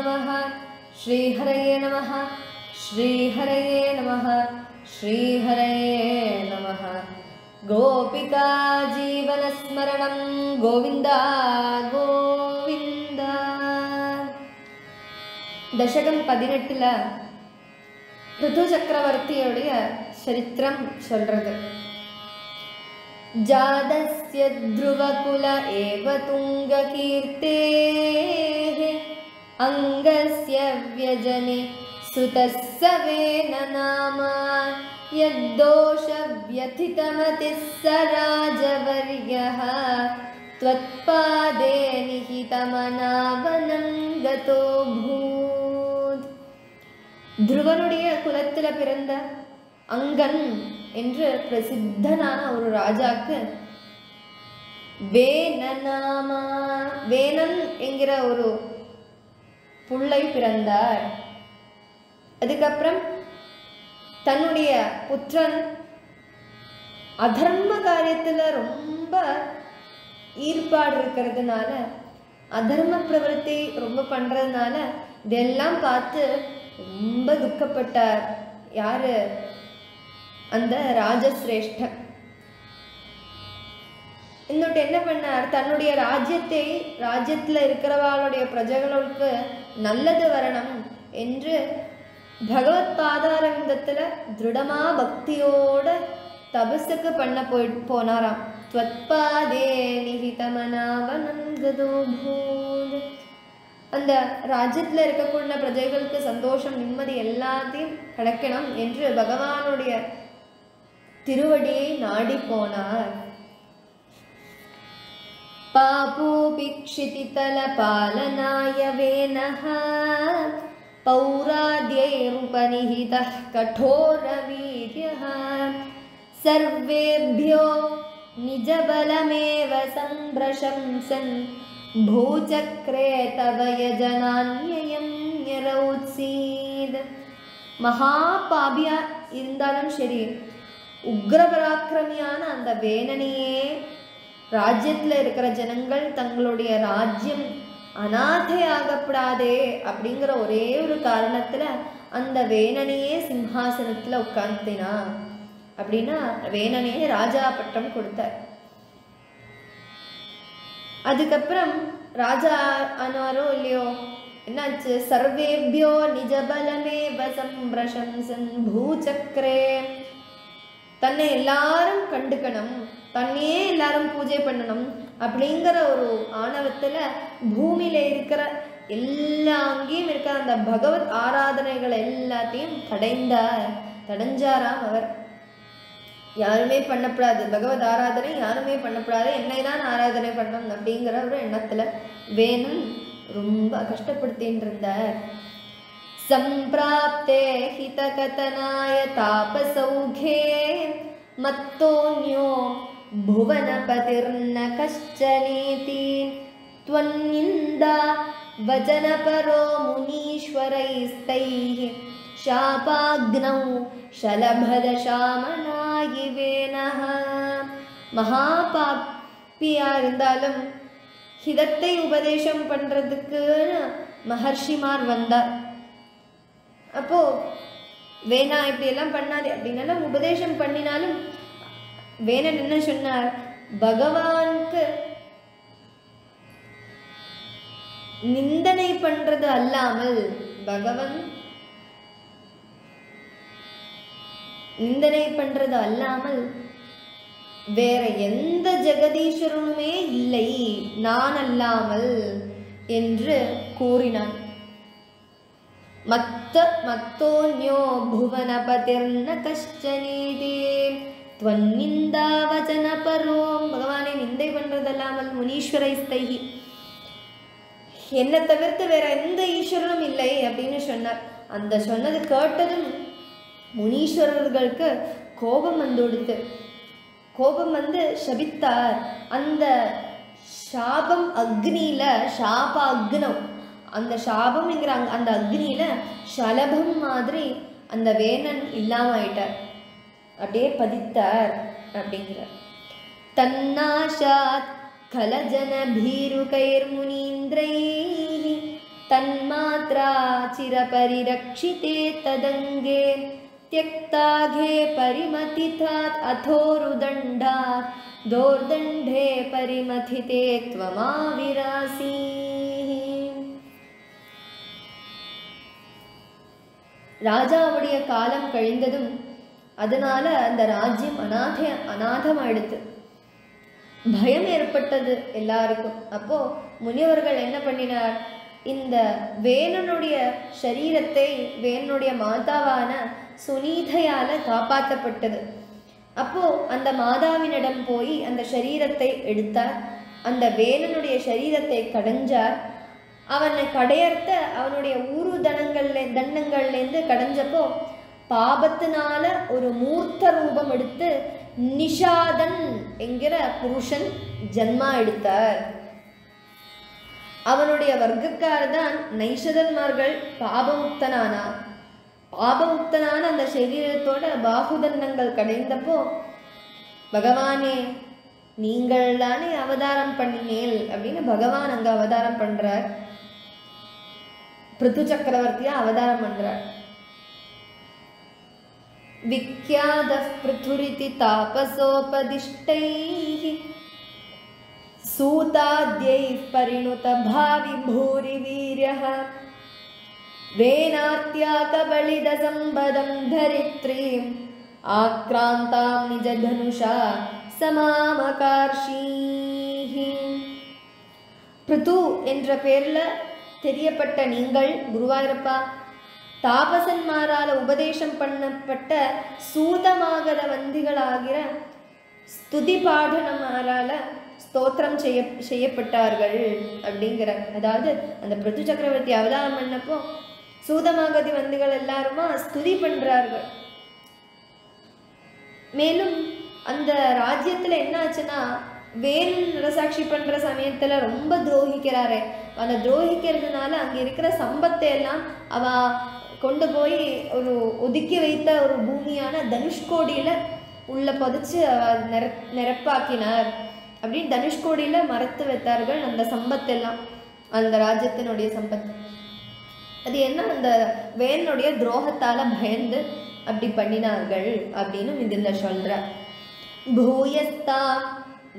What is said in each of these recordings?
नमः श्रीहरये नमः श्रीहरये नमः श्रीहरये नमः गोपिका जीवनस्मरणं गोविन्द गोविन्द தசகம் பதினெட்டில் ருது சக்கரவர்த்தியோடைய சரித்திரம் சொல்றது जातस्य ध्रुवकुल एव तुङ्गकीर्तेः अङ्गस्य व्यजने सुतः सवेन नाम यद्दोषव्यथितमतिः स राजवर्यः त्वत्पादे निहितमनावनं गतोऽभूत् துருவனுடைய குலத்தில் பிறந்த அங்கன் என்று பிரசித்தனான ஒரு ராஜாக்கு வேனநாமா வேனன் என்கிற ஒரு புள்ளை பிறந்தார் அதுக்கப்புறம் தன்னுடைய புத்திரன் அதர்ம காரியத்தில் ரொம்ப ஈடுபாடு இருக்கிறதுனால அதர்ம பிரவருத்தி ரொம்ப பண்ணுறதுனால இதெல்லாம் பார்த்து ரொம்ப துக்கப்பட்டார் யாரு அந்த ராஜசிரேஷ்டன் இன்னொட்டு என்ன பண்ணார் தன்னுடைய ராஜ்யத்தை ராஜ்யத்தில் இருக்கிறவாளுடைய பிரஜைகளுக்கு நல்லது வரணும் என்று பகவத் பாதாரவிந்தத்தில் திருடமா பக்தியோட தபஸுக்கு பண்ண போய் போனாராம் துவத்பாதே நிகிதமனாவனந்ததோபூத் அந்த ராஜ்யத்தில் இருக்கக்கூடிய பிரஜைகளுக்கு சந்தோஷம் நிம்மதி எல்லாத்தையும் கிடைக்கணும் என்று பகவானுடைய திருவடியை நாடி போனார் पापूपिक्षितितलपालनाय वेनः पौराद्यैरुपनिहितः कठोरवीर्यः सर्वेभ्यो निजबलमेव सम्प्रशंसन् भूचक्रे तव यजनान्ययं ஞரௌத்சீத் மகாபாபியா இருந்தாலும் சரி உக்ரபராக்கிரமியான அந்த வேணனையே ராஜ்யத்தில் இருக்கிற ஜனங்கள் தங்களுடைய ராஜ்யம் அனாதையாகப்படாதே அப்படிங்கிற ஒரே ஒரு காரணத்தில் அந்த வேணனையே சிம்ஹாசனத்தில் உட்கார்த்தினா அப்படின்னா வேணனையே ராஜா பட்டம் கொடுத்தார் அதுக்கப்புறம் ராஜா ஆனாரோ இல்லையோ என்னாச்சு சர்வேபியோ நிஜபலமே வசம் பிரசம்சன் பூச்சக்கரே தன்னை எல்லாரும் கண்டுக்கணும் தன்னையே எல்லாரும் பூஜை பண்ணணும் அப்படிங்கிற ஒரு ஆணவத்தில் பூமியில இருக்கிற எல்லா அங்கேயும் இருக்கிற அந்த பகவத் ஆராதனைகள் எல்லாத்தையும் தடைந்தார் தடைஞ்சாராம் அவர் யாருமே பண்ணப்படாது பகவத் ஆராதனை யாருமே பண்ணப்படாது என்னை தான் ஆராதனை பண்ணணும் அப்படிங்கிற ஒரு எண்ணத்தில் வேணும் ரொம்ப கஷ்டப்படுத்தின்னு இருந்தார் सम्प्राप्ते हितकथनाय तापसौघे मत्तोऽन्यो भुवनपतिर्न कश्चनेति त्वन्निन्दा वचनपरो मुनीश्वरैस्तैः शापाग्नौ शलभदशामनायि वेनः மகாபாப்பியா இருந்தாலும் ஹிதத்தை உபதேசம் பண்ணுறதுக்கு மகர்ஷிமார் வந்தார் அப்போ வேணா இப்படி எல்லாம் பண்ணாதே அப்படின்னாலும் உபதேசம் பண்ணினாலும் வேணன் என்ன சொன்னார் பகவானுக்கு நிந்தனை பண்றது அல்லாமல் பகவன் நிந்தனை பண்றது அல்லாமல் வேற எந்த ஜெகதீஸ்வரனுமே இல்லை நான் அல்லாமல் என்று கூறினான் மத்த மத்தோன்யோ புவனபதிர்ன கஷ்டனீதி துவன்னிந்தா வச்சன பரோம் பகவானை நிந்தை பண்றதல்லாமல் முனீஸ்வரை ஸ்தைகி என்னை தவிர்த்து வேற எந்த ஈஸ்வரனும் இல்லை அப்படின்னு சொன்னார் அந்த சொன்னது கேட்டதும் முனீஸ்வரர்களுக்கு கோபம் வந்து கொடுத்து கோபம் வந்து சபித்தார் அந்த சாபம் அக்னியில சாப அக்னம் அந்த சாபம்ங்கிற அங்க அந்த அக்னியில சலபம் மாதிரி அந்த வேணன் இல்லாம ஆயிட்டார் அப்படியே பதித்தார் அப்படிங்கிறார் தன்னாஷாத் கலஜன பீருகைர்முனீந்திரைः तन्मात्रा चिरपरिरक्षिते तदङ्गे त्यक्ताघे परिमथितात् अथोरुदण्डात् दोर्दण्डे परिमथिते त्वमाविरासी ராஜாவுடைய காலம் கழிந்ததும் அதனால அந்த ராஜ்யம் அநாத அநாதமாயிடுத்து பயம் ஏற்பட்டது எல்லாருக்கும் அப்போ முனிவர்கள் என்ன பண்ணினார் இந்த வேணனுடைய சரீரத்தை வேணனுடைய மாதாவான சுனீதையால காப்பாற்றப்பட்டது அப்போ அந்த மாதாவினிடம் போய் அந்த சரீரத்தை எடுத்தார் அந்த வேணனுடைய சரீரத்தை கடைஞ்சார் அவனை கடையர்த்த அவனுடைய ஊரு தனங்கள்ல தண்டங்கள்லேருந்து கடைஞ்சப்போ பாபத்தினால ஒரு மூர்த்த ரூபம் எடுத்து நிஷாதன் என்கிற புருஷன் ஜன்மா எடுத்தார் அவனுடைய வர்க்கக்கார் தான் நைஷதன்மார்கள் பாபமுக்தனானா பாபமுக்தனான அந்த சரீரத்தோட பாகுதண்டங்கள் கடைந்தப்போ பகவானே நீங்கள் தானே அவதாரம் பண்ணினேல் அப்படின்னு பகவான் அங்க அவதாரம் பண்றார் பிருத்து சக்கரவர்த்தியா அவதாரம் பண்றார் விக்யாதः पृथुरिति तापसोपदिष्टैः सूताद्यैः परिणुतभावि भूरिवीर्यः वेनात्याकबलिदसम्बदं धरित्रीम् आक्रान्तां निजधनुषा சமாமகார்ஷீஹ பிருது என்ற பேர்ல தெரியப்பட்ட நீங்கள் குருவாயூரப்பா தாபசன்மாரால உபதேசம் பண்ணப்பட்ட சூதமாகத வந்திகளாகிற ஸ்துதி பாடனமாரால ஸ்தோத்திரம் செய்ய செய்யப்பட்டார்கள் அப்படிங்கிற அதாவது அந்த பிருத்து சக்கரவர்த்தி அவதாரம் பண்ணப்போ சூதமாகதி வந்திகள் எல்லாருமா ஸ்துதி பண்றார்கள் மேலும் அந்த ராஜ்யத்துல என்ன ஆச்சுன்னா வேல் நரசாட்சி பண்ற சமயத்துல ரொம்ப துரோகிக்கிறாரே அந்த துரோகிக்கிறதுனால அங்க இருக்கிற சம்பத்தை எல்லாம் அவ கொண்டு போய் ஒரு ஒதுக்கி வைத்த ஒரு பூமியான தனுஷ்கோடியில உள்ள புதைச்சு அவ நிர நிரப்பாக்கினார் அப்படின்னு தனுஷ்கோடியில மறைத்து வைத்தார்கள் அந்த சம்பத்தெல்லாம் அந்த ராஜ்யத்தினுடைய சம்பத்து அது என்ன அந்த வேலனுடைய துரோகத்தால பயந்து அப்படி பண்ணினார்கள் அப்படின்னு இதில் சொல்ற பூயஸ்தாம்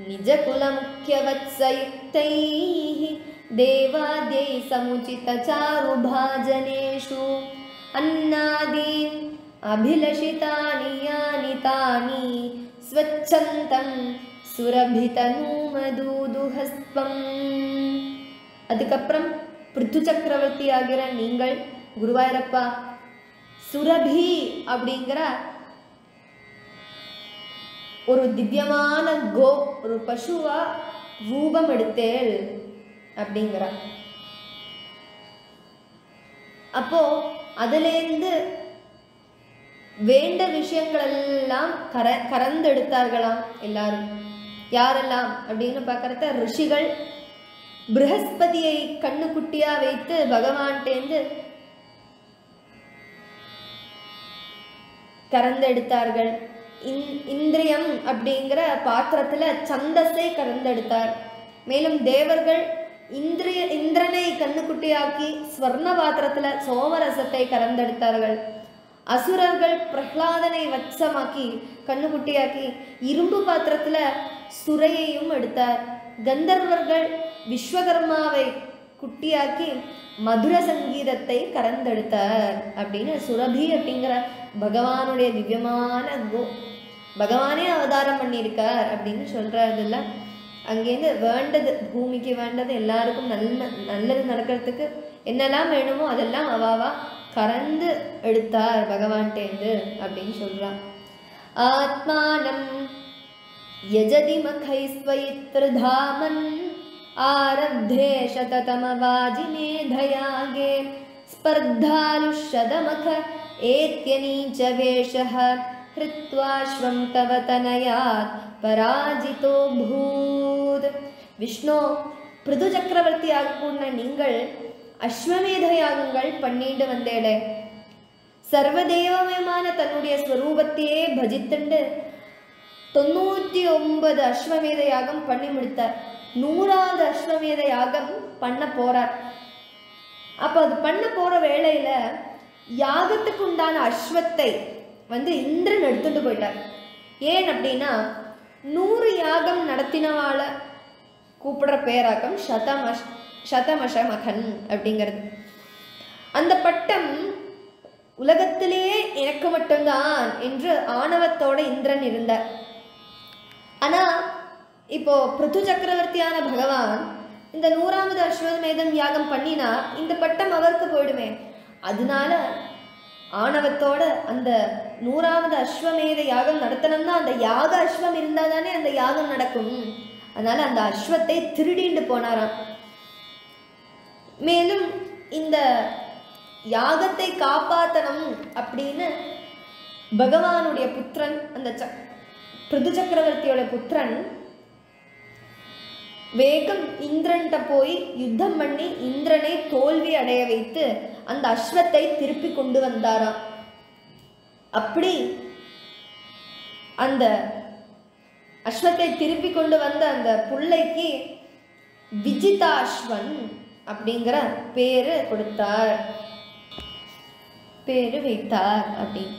निजकुलमुख्यवत्सयुक्तैः देवाद्यै समुचितचारुभाजनेषु अन्नादीन् अभिलषितानि यानि तानि स्वच्छन्तं சுரபிதனூமதூதுஹஸ்பம் அதுக்கப்புறம் பிருத்து சக்கரவர்த்தி ஆகிற நீங்கள் குருவாயூரப்பா சுரபி அப்படிங்கிற ஒரு திவ்யமான கோ ஒரு பசுவா ரூபம் எடுத்தேள் அப்படிங்கிறா அப்போ அதுலேருந்து வேண்ட விஷயங்கள் எல்லாம் கர கறந்தெடுத்தார்களாம் எல்லாரும் யாரெல்லாம் அப்படின்னு பார்க்கறத ரிஷிகள் ப்ரஹஸ்பதியை கண்ணுக்குட்டியா வைத்து பகவான்கிட்டேந்து கறந்தெடுத்தார்கள் இந் இந்திரியம் அப்படிங்கிற பாத்திரத்துல சந்தஸை கறந்தெடுத்தார் மேலும் தேவர்கள் இந்திரிய இந்திரனை கண்ணுக்குட்டியாக்கி ஸ்வர்ண பாத்திரத்துல சோமரசத்தை கறந்தெடுத்தார்கள் அசுரர்கள் பிரஹ்லாதனை வச்சமாக்கி கண்ணுக்குட்டியாக்கி இரும்பு பாத்திரத்துல சுரையையும் எடுத்தார் கந்தர்வர்கள் விஸ்வகர்மாவை குட்டியாக்கி மதுர சங்கீதத்தை கறந்தெடுத்தார் அப்படின்னு சுரபி அப்படிங்கிற பகவானுடைய திவ்யமான கோ பகவானே அவதாரம் பண்ணியிருக்கார் அப்படின்னு சொல்றதுல அங்கேருந்து வேண்டது பூமிக்கு வேண்டது எல்லாருக்கும் நல்ல நல்லது நடக்கிறதுக்கு என்னெல்லாம் வேணுமோ அதெல்லாம் அவாவா கறந்து எடுத்தார் பகவான்கிட்டேந்து அப்படின்னு சொல்றான் ஆத்மானம் यजति मखैस्त्वयित्रधामन् आरब्धे शततमवाजिमेधयागे स्पर्धालुषदमख एत्यनीचवेषः हृत्वाश्वं तव तनयात् பராஜிதோ பூத் விஷ்ணு பிருது சக்கரவர்த்தி ஆகக்கூடிய நீங்கள் அஸ்வமேத யாகங்கள் பண்ணிட்டு வந்தேடே சர்வதேவமயமான தன்னுடைய ஸ்வரூபத்தையே பஜித்துண்டு தொண்ணூற்றி ஒன்பது அஸ்வமேத யாகம் பண்ணி முடித்தார் நூறாவது அஸ்வமேத யாகம் பண்ண போறார் அப்போ அது பண்ண போகிற வேளையில் யாகத்துக்கு உண்டான அஸ்வத்தை வந்து இந்திரன் எடுத்துட்டு போயிட்டார் ஏன் அப்படின்னா நூறு யாகம் நடத்தினவாளை கூப்பிடுற பேராக்கம் சதமஷ் சதமஷ மகன் அப்படிங்கிறது அந்த பட்டம் உலகத்திலேயே எனக்கு மட்டும்தான் என்று ஆணவத்தோட இந்திரன் இருந்தார் ஆனா இப்போ பிருத்து சக்கரவர்த்தியான பகவான் இந்த நூறாவது அஸ்வமேதம் யாகம் பண்ணினா இந்த பட்டம் அவருக்கு போயிடுமே அதனால ஆணவத்தோட அந்த நூறாவது அஸ்வமேத யாகம் நடத்தணும்னா அந்த யாக அஸ்வம் இருந்தால் தானே அந்த யாகம் நடக்கும் அதனால அந்த அஸ்வத்தை திருடிண்டு போனாராம் மேலும் இந்த யாகத்தை காப்பாற்றணும் அப்படின்னு பகவானுடைய புத்திரன் அந்த ச பிருது சக்கரவர்த்தியோட புத்திரன் வேகம் இந்திரன்கிட்ட போய் யுத்தம் பண்ணி இந்திரனை தோல்வி அடைய வைத்து அந்த அஸ்வத்தை திருப்பி கொண்டு வந்தாராம் அப்படி அந்த அஸ்வத்தை திருப்பி கொண்டு வந்த அந்த புள்ளைக்கு விஜிதாஸ்வன் அப்படிங்கிற பேரு கொடுத்தார் பேரு வைத்தார் அப்படின்னு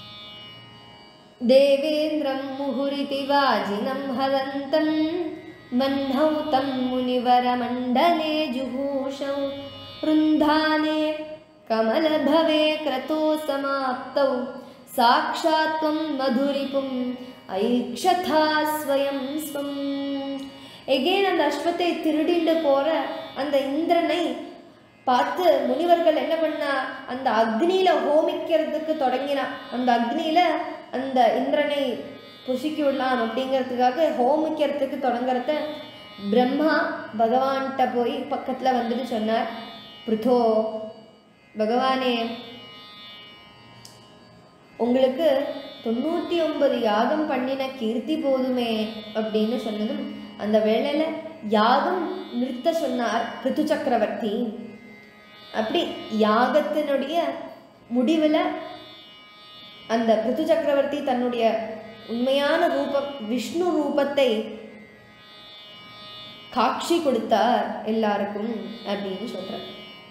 தேவேந்திரம் முகுரிதி வாஜினம் ஹரந்தம் बन्धौ तं मुनिवरमण्डले जुहूषौ वृन्धाने कमलभवे क्रतो समाप्तौ साक्षात् त्वं मधुरिपुम् ऐक्षथा स्वयं ஸ்வம் எகேன் அந்த அஸ்வத்தை திருடிண்டு போற அந்த இந்திரனை பார்த்து முனிவர்கள் என்ன பண்ணா அந்த அக்னியில ஹோமிக்கிறதுக்கு தொடங்கினா அந்த அக்னியில அந்த இந்திரனை புசிக்கி விடலாம் அப்படிங்கிறதுக்காக ஹோமிக்கிறதுக்கு தொடங்குறத பிரம்மா பகவான்கிட்ட போய் பக்கத்தில் வந்துட்டு சொன்னார் பிருதோ பகவானே உங்களுக்கு தொண்ணூற்றி ஒன்பது யாகம் பண்ணின கீர்த்தி போதுமே அப்படின்னு சொன்னதும் அந்த வேளையில் யாகம் நிறுத்த சொன்னார் பிருத்து சக்கரவர்த்தி அப்படி யாகத்தினுடைய முடிவில் அந்த பிருத்து சக்கரவர்த்தி தன்னுடைய உண்மையான ரூபம் விஷ்ணு ரூபத்தை காட்சி கொடுத்தார் எல்லாருக்கும் அப்படின்னு சொல்றார்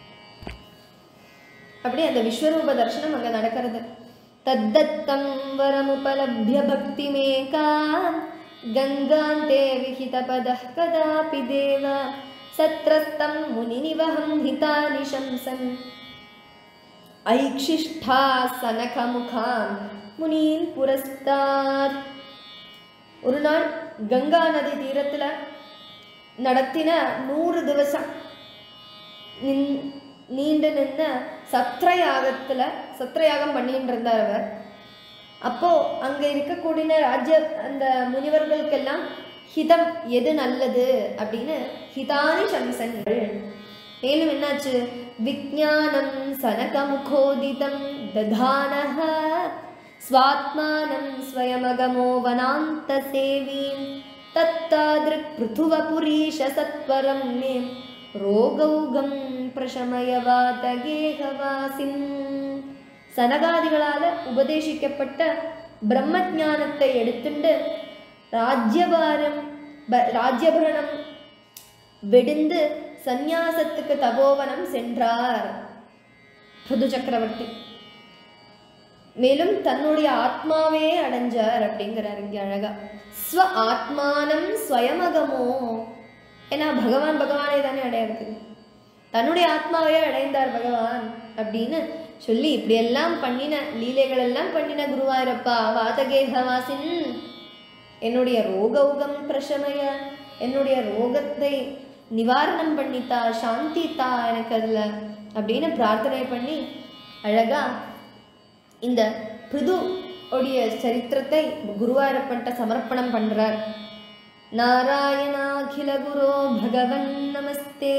அப்படி அந்த விஸ்வரூப தர்சனம் அங்க நடக்கிறது தத்தத்தம் வரமுபலபிய பக்திமேகா கங்காந்தே விஹிதபத கதாபி தேவ சத்ரஸ்தம் முனிநிவகம் ஹிதானி சம்சன் ஐக்ஷிஷ்டா சனகமுகான் முனீன் புரஸ்தார் ஒரு நாள் கங்கா நதி தீரத்தில் நடத்தின நூறு திவசம் நின்- நீண்டு நின்ன சத்ரயாகத்தில் சத்ரயாகம் பண்ணிட்டு இருந்தார் அவர் அப்போ அங்கே இருக்கக்கூடிய ராஜ்ய அந்த முனிவர்களுக்கெல்லாம் ஹிதம் எது நல்லது அப்படின்னு ஹிதானி சம்சன்கள் மேலும் என்னாச்சு விஜானம் சனகமுகோதிதம் ததானஹ ஸ்வாத்மானம் ஸ்வயமகமோ வனாந்த சேவீம் தத்தாதிருக் பிருத்துவபுரீஷ சத்வரம் மே ரோகௌகம் பிரசமயவாதகேகவாசிம் சனகாதிகளால் உபதேசிக்கப்பட்ட பிரம்ம ஞானத்தை எடுத்துண்டு ராஜ்யபாரம் ப- ராஜ்யபரணம் வெடிந்து சந்நியாசத்துக்கு தபோவனம் சென்றார் புது சக்கரவர்த்தி மேலும் தன்னுடைய ஆத்மாவே அடைஞ்சார் அப்படிங்கிறார் இங்க அழகா ஸ்வ ஆத்மானம் ஸ்வயமகமோ ஏன்னா பகவான் பகவானே தானே அடையிறது தன்னுடைய ஆத்மாவே அடைந்தார் பகவான் அப்படின்னு சொல்லி இப்படியெல்லாம் பண்ணின லீலைகள் எல்லாம் பண்ணின குருவாயூரப்பா வாதகேகவாசின் என்னுடைய ரோகௌகம் பிரசமய என்னுடைய ரோகத்தை நிவாரணம் பண்ணித்தா சாந்தி தா எனக்கு அதில் அப்படின்னு பிரார்த்தனை பண்ணி அழகா இந்த பிருது உடைய சரித்திரத்தை குருவாயூரப்பன்ட்ட சமர்ப்பணம் பண்றார் நாராயணாகில குரோ பகவன் நமஸ்தே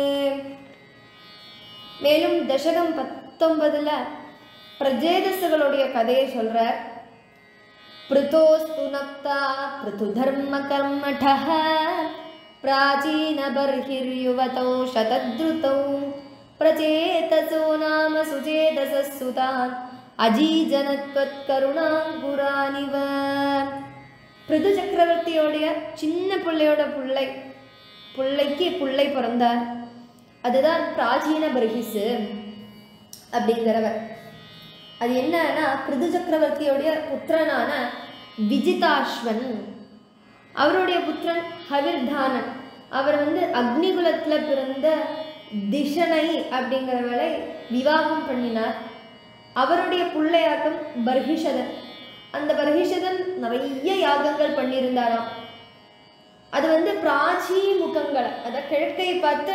மேலும் தசகம் பத்தொன்பதுல பிரஜேதசுகளுடைய கதையை சொல்றார் पृतोस्तु नक्ता पृथुधर्मकर्मठः प्राचीनबर्हिर्युवतौ शतद्रुतौ प्रचेतसो नाम सुचेतसः सुतान् அஜீஜனத்வத்கருணாங்குரானிவ பிருது சக்கரவர்த்தியோடைய சின்ன பிள்ளையோட பிள்ளை பிள்ளைக்கு பிள்ளை பிறந்தார் அதுதான் பிராச்சீன பர்ஹிசு அப்படிங்கிறவர் அது என்னன்னா பிருது சக்கரவர்த்தியோடைய புத்திரனான விஜிதாஸ்வன் அவருடைய புத்திரன் ஹவிர்தானன் அவர் வந்து அக்னிகுலத்துல பிறந்த திஷனை அப்படிங்கிறவளை விவாகம் பண்ணினார் அவருடைய பிள்ளையாட்டம் பர்ஹிஷதன் அந்த பர்ஹிஷதன் நிறைய யாகங்கள் பண்ணியிருந்தாராம் அது வந்து பிராச்சி முகங்களை அதாவது கிழக்கை பார்த்து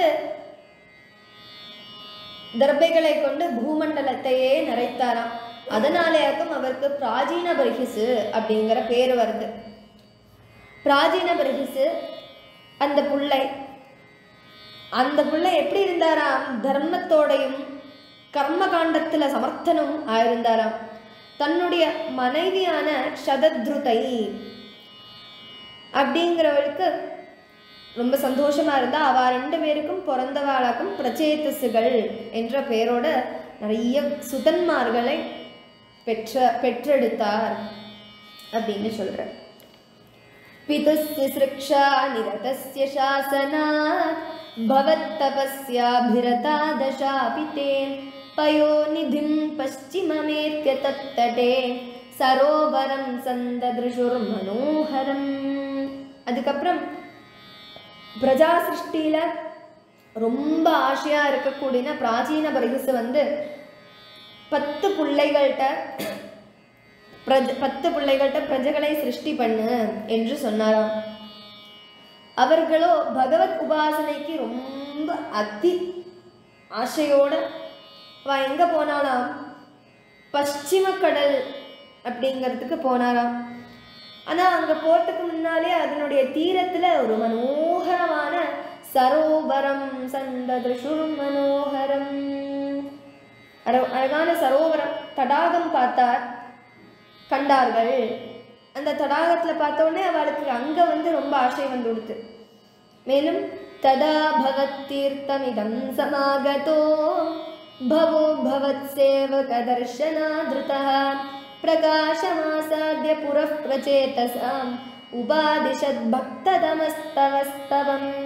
தர்பைகளை கொண்டு பூமண்டலத்தையே நிறைத்தாராம் அதனாலேயாக்கும் அவருக்கு பிராச்சீன பர்ஹிசு அப்படிங்கிற பேர் வருது பிராச்சீன பர்ஹிசு அந்த புள்ளை அந்த புள்ளை எப்படி இருந்தாராம் தர்மத்தோடையும் கர்ம காண்டத்துல சமர்த்தனும் ஆயிருந்தாராம் தன்னுடைய மனைவியான சதத்ருதை அப்படிங்கிறவளுக்கு ரொம்ப சந்தோஷமா இருந்தா அவ ரெண்டு பேருக்கும் பிறந்தவாளாக்கும் பிரச்சேதசுகள் என்ற பெயரோட நிறைய சுதன்மார்களை பெற்ற பெற்றெடுத்தார் அப்படின்னு சொல்ற पितुस्य सृक्षा निरतस्य शासनात् भवत्तपस्याभिरता दशापि ते पयोनिधिं पश्चिममेत्य तत्तटे சரோவரம் சந்ததிருஷுர் மனோகரம் அதுக்கப்புறம் பிரஜா சிருஷ்டியில ரொம்ப ஆசையா இருக்கக்கூடிய பிராச்சீன பரிசு வந்து பத்து பிள்ளைகள்கிட்ட பிரஜ பத்து பிள்ளைகள்கிட்ட பிரஜைகளை சிருஷ்டி பண்ணு என்று சொன்னாராம் அவர்களோ பகவத் உபாசனைக்கு ரொம்ப அதி ஆசையோட அவ எங்க போனாலாம் பশ্চিம கடல் அப்படிங்கிறதுக்கு போனாராம் ஆனா அங்க போறதுக்கு முன்னாலே அதனுடைய தீரத்துல ஒரு மனோகரமான சரோவரம் சந்ததிருஷுர் மனோகரம் அர- அழகான சரோவரம் தடாகம் பார்த்தார் கண்டார்கள் அந்த தடாகத்தில் பார்த்த உடனே அவளுக்கு அங்கே வந்து ரொம்ப ஆசை வந்து கொடுத்து மேலும் ததா பவத் தீர்த்தமிதம் சமாகதோ பவோ பவத் சேவக தர்ஷனாதிருதः பிரகாசமாசாத்திய புரः பிரச்சேதசாம் உபாதிஷத் பக்ததமஸ்தவஸ்தவம்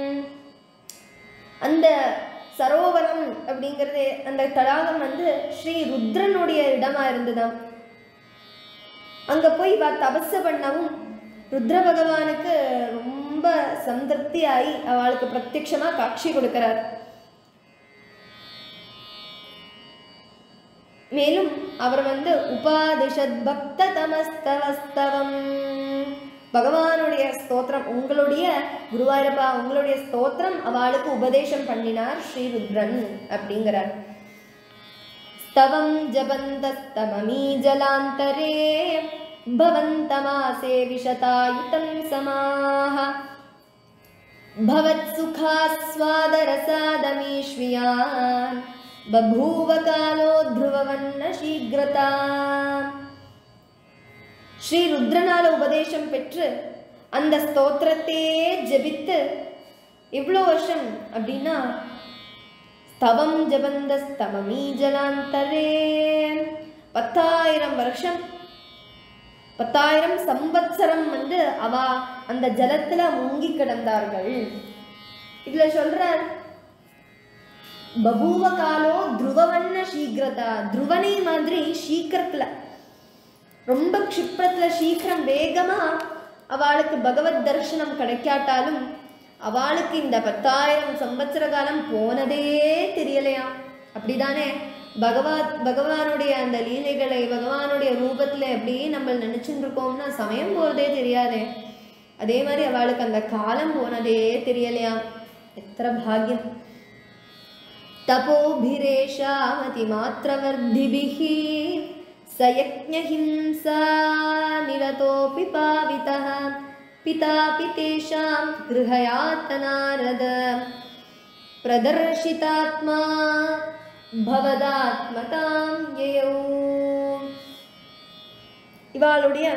அந்த சரோவரம் அப்படிங்கிறது அந்த தடாகம் வந்து ஸ்ரீ ருத்ரனுடைய இடமா இருந்ததாம் அங்க போய் இவ தபசு பண்ணவும் ருத்ர பகவானுக்கு ரொம்ப சந்திருப்தி ஆகி அவளுக்கு பிரத்யட்சமா காட்சி கொடுக்கிறார் மேலும் அவர் வந்து உபாதிஷத் பக்த தமஸ்தவஸ்தவம் பகவானுடைய ஸ்தோத்திரம் உங்களுடைய குருவாயூரப்பா உங்களுடைய ஸ்தோத்திரம் அவளுக்கு உபதேசம் பண்ணினார் ஸ்ரீ ருத்ரன் அப்படிங்கிறார் स्तवं जपन्तस्तममी जलान्तरे भवन्तमासे विशतायुतं समाः भवत्सुखास्वादरसादमीष्वियान् बभूव कालो ध्रुववन्न शीघ्रता ஸ்ரீ ருத்ரனால உபதேசம் பெற்று அந்த ஸ்தோத்திரத்தையே ஜெபித்து இவ்வளோ வருஷம் அப்படின்னா ஸ்தவம் ஜபந்த ஸ்தவமீ ஜலாந்தரே பத்தாயிரம் வருஷம் பத்தாயிரம் சம்பத்சரம் வந்து அவ அந்த ஜலத்துல முங்கி கிடந்தார்கள் இதுல சொல்றார் பபூவ காலோ துருவவண்ண சீக்கிரதா துருவனை மாதிரி சீக்கிரத்துல ரொம்ப க்ஷிப்ரத்துல சீக்கிரம் வேகமா அவளுக்கு பகவத் தரிசனம் கிடைக்காட்டாலும் அவளுக்கு இந்த பத்தாயிரம் சம்பத்சர காலம் போனதே தெரியலையாம் அப்படிதானே பகவாத் பகவானுடைய அந்த லீலைகளை பகவானுடைய ரூபத்துல எப்படி நம்ம நினைச்சுட்டு இருக்கோம்னா சமயம் போறதே தெரியாதே அதே மாதிரி அவளுக்கு அந்த காலம் போனதே தெரியலையாம் எத்தனை பாக்கியம் तपोभिरेषामतिमात्रवर्धिभिः स यज्ञहिंसा निरतोऽपि पावितः पितापि तेषां गृहयातनारद प्रदर्शितात्मा भवदात्मतां ययौ இவாளுடைய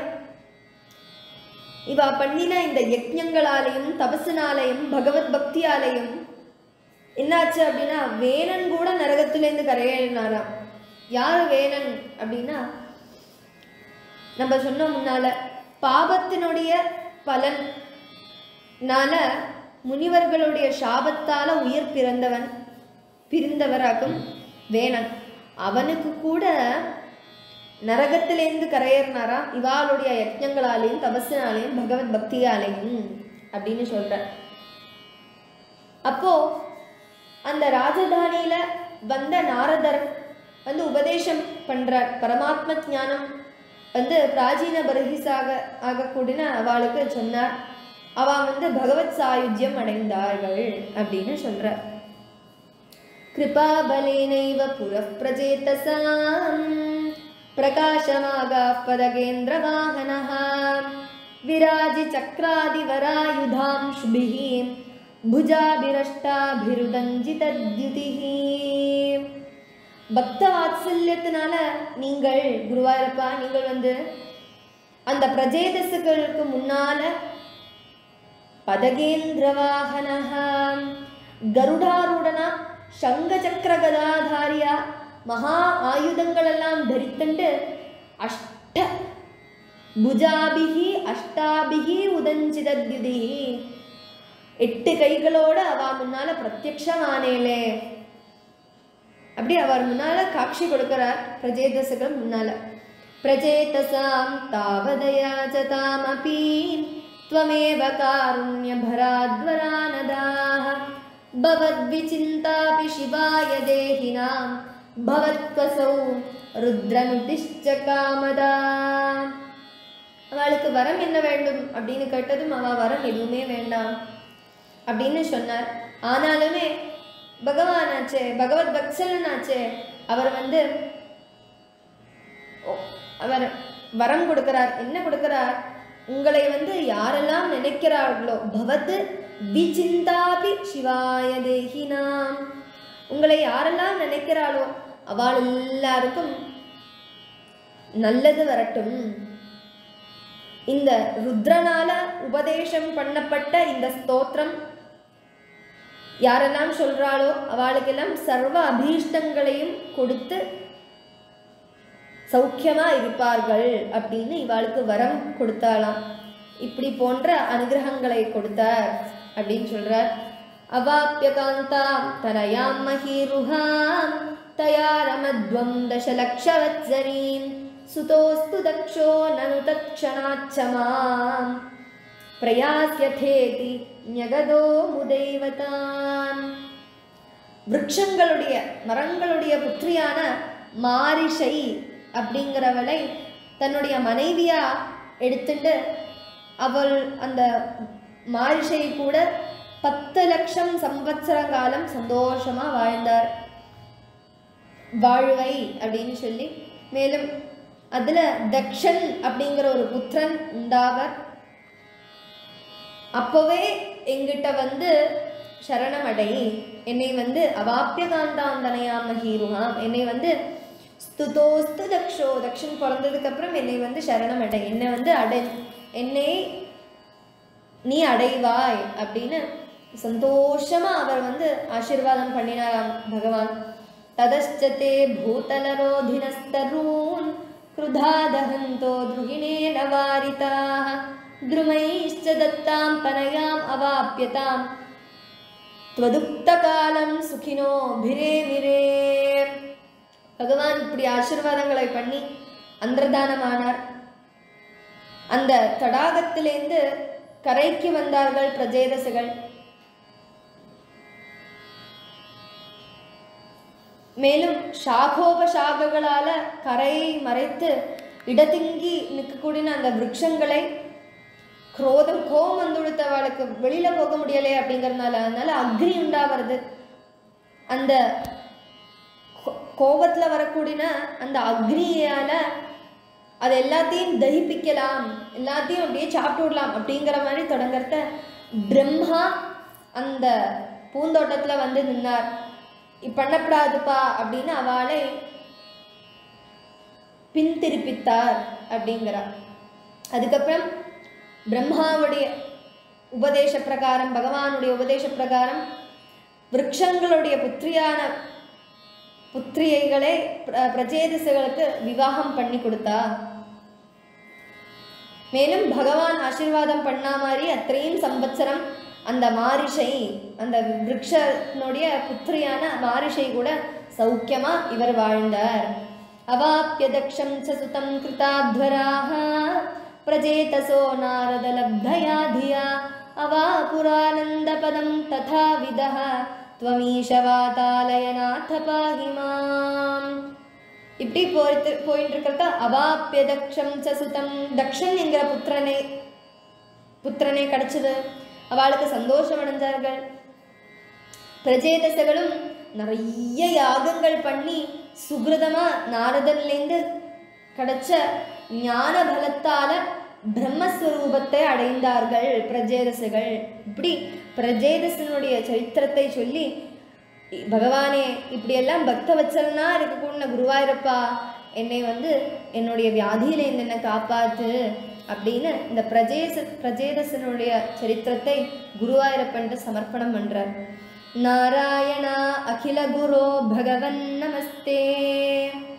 இவா பண்ணின இந்த யஜ்ஞங்களாலையும் தபசுனாலையும் பகவத் பக்தியாலையும் என்னாச்சு அப்படின்னா வேணன் கூட நரகத்திலேருந்து கரையேறினாராம் யார் வேணன் அப்படின்னா நம்ம சொன்ன முன்னால பாபத்தினுடைய பலன்னால முனிவர்களுடைய சாபத்தால உயிர் பிறந்தவன் பிரிந்தவராகும் வேணன் அவனுக்கு கூட நரகத்திலேருந்து கரையேறினாரா இவாளுடைய யஜ்ஞங்களாலேயும் தபஸினாலேயும் பகவத் பக்தியாலேயும் அப்படின்னு சொல்ற அப்போ அந்த ராஜதானியில வந்த நாரதர் வந்து உபதேசம் பண்றார் பரமாத்ம ஞானம் வந்து பிராச்சீன பரஹிசாக ஆகக்கூடிய அவளுக்கு சொன்னார் அவ வந்து பகவத் சாயுஜ்யம் அடைந்தார்கள் அப்படின்னு சொல்றார் कृपाबलेनैव पुरः प्रचेतसाम् प्रकाशमागाः पदगेन्द्रवाहनः विराजिचक्रादिवरायुधांशुभिः भुजाभिरष्टाभिरुदञ्जितद्युतिः பக்த வாத்சல்யத்தினால நீங்கள் குருவாயூரப்பா நீங்கள் வந்து அந்த பிரஜேதசுகளுக்கு முன்னால பதகேந்திரவாகனஹா கருடாரூடனா சங்க சக்கர கதாதாரியா மகா ஆயுதங்களெல்லாம் தரித்துண்டு அஷ்ட புஜாபிகி அஷ்டாபிகி உதஞ்சிதத்யுதி எட்டு கைகளோட அவ முன்னால பிரத்யக்ஷமானேலே அப்படி அவர் முன்னால காட்சி கொடுக்கிறார் பிரஜேதசுகள் முன்னால பிரஜேதசாம் தாவதயா தாமபி त्वमेव कारुण्यभराद्वरानदाः भवद्विचिन्तापि शिवाय देहिनां भवत्कसौ ருத்ரனுதிஷ்ட காமதா அவளுக்கு வரம் என்ன வேண்டும் அப்படின்னு கேட்டதும் அவ வரம் எதுவுமே வேண்டாம் அப்படின்னு சொன்னார் ஆனாலுமே பகவானாச்சே பகவத் பக்சலனாச்சே அவர் வந்து ஓ, அவர் வரம் கொடுக்கிறார் என்ன கொடுக்கிறார் உங்களை வந்து யாரெல்லாம் நினைக்கிறார்களோ பவத் விசிந்தாபி சிவாய தேகினாம் உங்களை யாரெல்லாம் நினைக்கிறாளோ அவள் எல்லாருக்கும் நல்லது வரட்டும் இந்த ருத்ரனால உபதேசம் பண்ணப்பட்ட இந்த ஸ்தோத்திரம் யாரெல்லாம் சொல்றாளோ அவளுக்கெல்லாம் சர்வ அபீஷ்டங்களையும் கொடுத்து சௌக்கியமா இருப்பார்கள் அப்படின்னு இவாளுக்கு வரம் கொடுத்தாளாம் இப்படி போன்ற அனுகிரகங்களை கொடுத்தார் அப்படின்னு சொல்றார் அவாப்பிய காந்தாம் தனயாம் மகீருஹாம் தயா ரமத்வம் தசலக்ஷவத்சரீம் சுதோஸ்து தக்ஷோ நனு தக்ஷணாச்சமாம் பிரயாசியதேதி ஞகதோ முதைவதாம் விருட்சங்களுடைய மரங்களுடைய புத்திரியான மாரிஷை அப்படிங்கிறவளை தன்னுடைய மனைவியா எடுத்துட்டு அவள் அந்த மாரிஷை கூட பத்து லட்சம் சம்பத்சர காலம் சந்தோஷமா வாழ்ந்தார் வாழ்வை அப்படின்னு சொல்லி மேலும் அதுல தக்ஷன் அப்படிங்கிற ஒரு புத்திரன் உண்டாவர் அப்போவே எங்கிட்ட வந்து சரணமடை என்னை வந்து அவாப்பிய காந்தாந்தனையாம ஹீருகாம் என்னை வந்து ஸ்துதோஸ்து தக்ஷோ தக்ஷன் பிறந்ததுக்கு அப்புறம் என்னை வந்து சரணமடை என்னை வந்து அடை என்னை நீ அடைவாய் அப்படின்னு சந்தோஷமா அவர் வந்து ஆசீர்வாதம் பண்ணினாராம் பகவான் ததச்சதே பூதலரோதினஸ்தரூன் கிருதா தகந்தோ துருகிணேன வாரிதாக द्रुमैश्च दत्तां तनयाम् अवाप्यताम् त्वदुक्तकालं சுகினோ பிரே மிரே பகவான் இப்படி ஆசீர்வாதங்களை பண்ணி அந்திரதானமானார் அந்த தடாகத்திலேந்து கரைக்கு வந்தார்கள் பிரஜேதசுகள் மேலும் சாகோபசாகங்களால கரையை மறைத்து இடத்திங்கி நிற்கக்கூடிய அந்த விருட்சங்களை குரோதம் கோபம் வந்து கொடுத்தவளுக்கு வெளியில போக முடியலை அப்படிங்கறதுனால அதனால அக்னி உண்டாவது அந்த கோ- கோபத்துல வரக்கூடிய அந்த அக்னியால அது எல்லாத்தையும் தகிப்பிக்கலாம் எல்லாத்தையும் அப்படியே சாப்பிட்டு விடலாம் அப்படிங்கிற மாதிரி தொடங்கறத பிரம்மா அந்த பூந்தோட்டத்துல வந்து நின்னார் "இ- பண்ணப்படாதுப்பா அப்படின்னு அவளை பின்திருப்பித்தார் அப்படிங்கிறார் அதுக்கப்புறம் பிரம்மாவுடைய உபதேச பிரகாரம் பகவானுடைய உபதேச பிரகாரம் விருட்சங்களுடைய புத்திரியான புத்திரியைகளை பிர- பிரஜேதசுகளுக்கு விவாகம் பண்ணி கொடுத்தா மேலும் பகவான் ஆசீர்வாதம் பண்ணா மாதிரி அத்தனையும் சம்பத்சரம் அந்த மாரிஷை அந்த விரக்ஷனுடைய புத்திரியான மாரிஷை கூட சௌக்கியமா இவர் வாழ்ந்தார் அவாப்பிய தக்ஷம் ச சுதம் கிருதாத்வராக பிரஜேதசோ நாரதலப்தயா தியா அவா புரானந்தபதம் ததா விதः त्वमीशवातालयनाथ पाहि மாம் இப்படி போயிட்டு போயிட்டு இருக்கிறத அவாப்பிய தக்ஷம் ச சுதம் தக்ஷன் என்கிற புத்திரனே புத்திரனே கிடைச்சது அவளுக்கு சந்தோஷம் அடைஞ்சார்கள் பிரஜேதசகளும் நிறைய யாகங்கள் பண்ணி சுகிருதமா நாரதன்லேருந்து கிடைச்ச ஞான பலத்தால பிரம்மஸ்வரூபத்தை அடைந்தார்கள் பிரஜேதசகள் இப்படி பிரஜேதசனுடைய சரித்திரத்தை சொல்லி பகவானே இப்படியெல்லாம் பக்த வச்சலனா இருக்கக்கூடிய குருவாயூரப்பா என்னை வந்து என்னுடைய வியாதியிலேருந்து என்னை காப்பாத்து அப்படின்னு இந்த பிரஜேச பிரஜேதசனுடைய சரித்திரத்தை குருவாயூரப்பன்ட்டு சமர்ப்பணம் பண்றார் நாராயணா அகில குரோ பகவன் நமஸ்தே